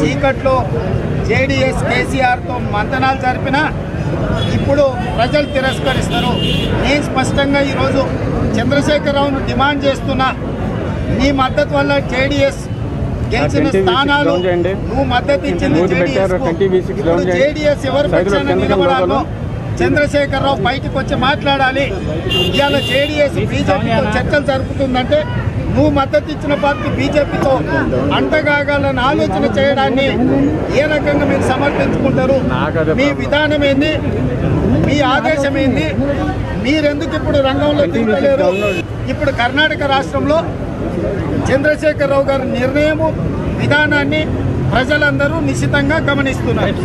చీకట్లో జేడీఎస్ కేసీఆర్తో మంతనాలు జరిపినా ఇప్పుడు ప్రజలు తిరస్కరిస్తారు నేను స్పష్టంగా ఈరోజు చంద్రశేఖరరావును డిమాండ్ చేస్తున్నా నీ మద్దతు వల్ల జేడీఎస్ గెలిచిన ఆ 10 స్థానాలు డౌన్ చేయండి. నువ్వు మద్దతు ఇచ్చింది మూడు పెట్టారు, 10 V6 డౌన్ చేయండి. జేడీఎస్ ఎవరి సైదులో పక్షాన కిందకి నిలబడాలో లోపల. చంద్రశేఖరరావు బయటకు వచ్చి మాట్లాడాలి ఇవాళ జేడీఎస్ బీజేపీతో చర్చలు జరుపుతుందంటే నువ్వు మద్దతు ఇచ్చిన పార్టీ బీజేపీతో అంటగాగాలని ఆలోచన చేయడాన్ని ఏ రకంగా మీరు సమర్థించుకుంటారు నాకు అదే మీ ప్రాబ్లం. విధానం ఏంది మీ ఆదేశం ఏంది మీరెందుకు ఇప్పుడు రంగంలో దిగలేరు ఇప్పుడు కర్ణాటక రాష్ట్రంలో చంద్రశేఖరరావు గారి నిర్ణయము విధానాన్ని ప్రజలందరూ నిశ్చితంగా గమనిస్తున్నారు